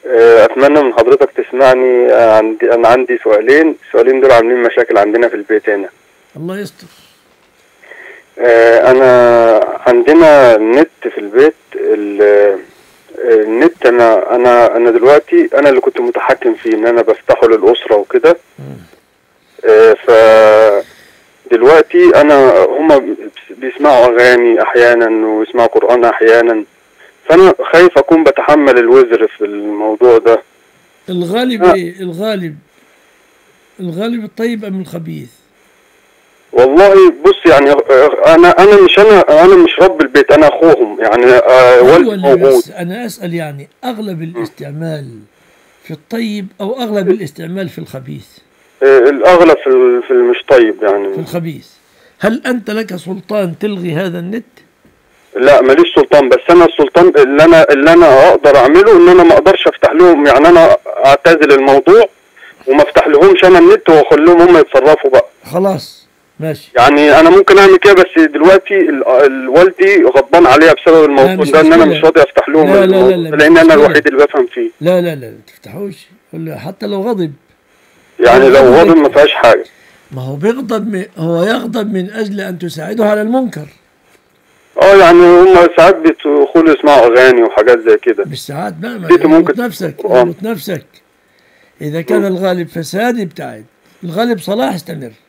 آه، اتمنى من حضرتك تسمعني آه، عندي انا عندي سؤالين السؤالين دول عاملين مشاكل عندنا في البيت هنا الله يستر آه، انا عندنا نت في البيت ال- آه، النت انا انا انا دلوقتي انا اللي كنت متحكم فيه ان انا بفتحه للاسره وكده آه، ف دلوقتي انا هما بيسمعوا اغاني احيانا ويسمعوا قران احيانا فانا خايف اكون بتحمل الوزر في الموضوع ده الغالب آه. ايه الغالب الغالب الطيب ام الخبيث والله بص يعني آه، انا انا مش انا انا مش رب البيت انا اخوهم يعني آه، أيوة والدي اللي موجود بس انا اسال يعني اغلب الاستعمال في الطيب او اغلب الاستعمال في الخبيث آه، الاغلب في ال- في المش طيب في يعني الخبيث هل انت لك سلطان تلغي هذا النت لا ماليش سلطان بس انا السلطان اللي انا اللي انا اقدر اعمله ان انا ما اقدرش افتح لهم يعني انا اعتزل الموضوع وما افتح لهمش انا النت واخليهم هم يتصرفوا بقى خلاص ماشي يعني انا ممكن اعمل كده بس دلوقتي ال- ال- والدي غضبان عليا بسبب الموضوع مش ده ان انا مشكلة. مش راضي افتح لهم لا، لا، لا، الموضوع لا، ده، مش لان انا مشكلة. الوحيد اللي بفهم فيه لا لا لا ما تفتحوش قل له حتى لو غضب يعني لو غضب ما فيهاش حاجه ما هو بيغضب من هو يغضب من اجل ان تساعده على المنكر اه يعني هم ساعات بيدخلوا يسمعوا اغاني وحاجات زي كده مش ساعات بقى ما ديت ممكن- يضبط نفسك آه. يضبط نفسك اذا كان الغالب فساد ابتعد الغالب صلاح استمر